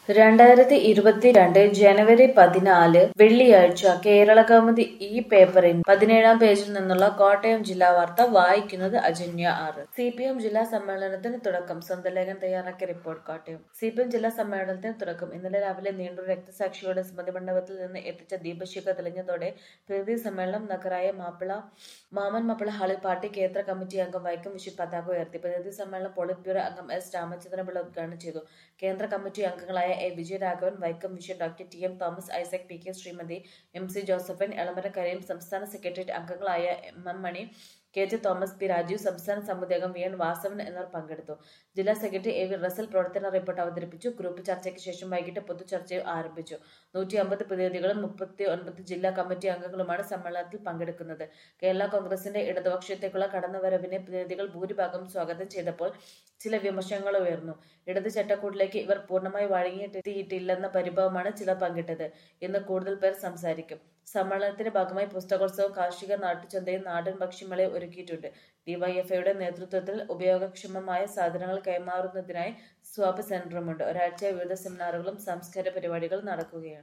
രണ്ടായിരത്തി ഇരുപത്തിരണ്ട് ജനുവരി പതിനാല് വെള്ളിയാഴ്ച കേരളകൗമുദി ഈ പേപ്പറിൻ പതിനേഴാം പേജിൽ നിന്നുള്ള കോട്ടയം ജില്ലാ വാർത്ത വായിക്കുന്നത് അജന്യ ആറ് സി പി എം ജില്ലാ സമ്മേളനത്തിന് തുടക്കം സ്വന്തം ലേഖൻ തയ്യാറാക്കിയ report Kottayam C P M ജില്ലാ സമ്മേളനത്തിന് തുടക്കം ഇന്നലെ രാവിലെ നീണ്ടൂർ രക്തസാക്ഷികളുടെ സ്മൃതി മണ്ഡപത്തിൽ നിന്ന് എത്തിച്ച ദീപശിഖ തെളിഞ്ഞതോടെ പ്രകൃതി സമ്മേളനം നഗറായ മാപ്പിള മാമൻ മാപ്പിള ഹാളിൽ പാർട്ടി കേന്ദ്ര കമ്മിറ്റി അംഗം വൈക്കം വിഷു പതാക ഉയർത്തി പ്രതിനിധി സമ്മേളനം പോളിറ്റ് ബ്യൂറോ അംഗം എസ് രാമചന്ദ്രപിള്ള ഉദ്ഘാടനം ചെയ്തു കേന്ദ്ര കമ്മിറ്റി അംഗങ്ങളായ A Vijayaraghavan Vaikom Vishu doctor T M Thomas Isaac P K Sreemathi M C Josephine Elamaram കരയും സംസ്ഥാന സെക്രട്ടേറിയറ്റ് അംഗങ്ങളായ M M Mani K T Thomas P Rajeev സംസ്ഥാന സമിതി അംഗം വി എൻ വാസവൻ എന്നിവർ പങ്കെടുത്തു ജില്ലാ സെക്രട്ടറി എ വി റസൽ പ്രവർത്തന റിപ്പോർട്ട് അവതരിപ്പിച്ചു ഗ്രൂപ്പ് ചർച്ചയ്ക്ക് ശേഷം വൈകിട്ട് പൊതുചർച്ചയും ആരംഭിച്ചു നൂറ്റി അമ്പത് പ്രതിനിധികളും മുപ്പത്തി ഒൻപത് ജില്ലാ കമ്മിറ്റി അംഗങ്ങളുമാണ് സമ്മേളനത്തിൽ പങ്കെടുക്കുന്നത് കേരള കോൺഗ്രസിന്റെ ഇടതുപക്ഷത്തേക്കുള്ള കടന്നുവരവിനെ പ്രതിനിധികൾ ഭൂരിഭാഗം സ്വാഗതം ചെയ്തപ്പോൾ ചില വിമർശനങ്ങൾ ഉയർന്നു ഇടത് ചട്ടക്കൂട്ടിലേക്ക് ഇവർ പൂർണ്ണമായി വഴങ്ങിയെത്തിയിട്ടില്ലെന്ന പരിഭവമാണ് ചിലർ പങ്കിട്ടത് ഇന്ന് കൂടുതൽ പേർ സംസാരിക്കും സമ്മേളനത്തിന്റെ ഭാഗമായി പുസ്തകോത്സവം കാർഷിക നാട്ടുചന്തയും നാടൻ ഭക്ഷ്യമേളയും ഒരുക്കിയിട്ടുണ്ട് ഡിവൈഎഫ്ഐയുടെ നേതൃത്വത്തിൽ ഉപയോഗക്ഷമമായ സാധനങ്ങൾ കൈമാറുന്നതിനായി സ്വാപ്പ് സെന്ററുമുണ്ട് ഒരാഴ്ച വിവിധ സെമിനാറുകളും സാംസ്കാരിക പരിപാടികളും നടക്കുകയാണ്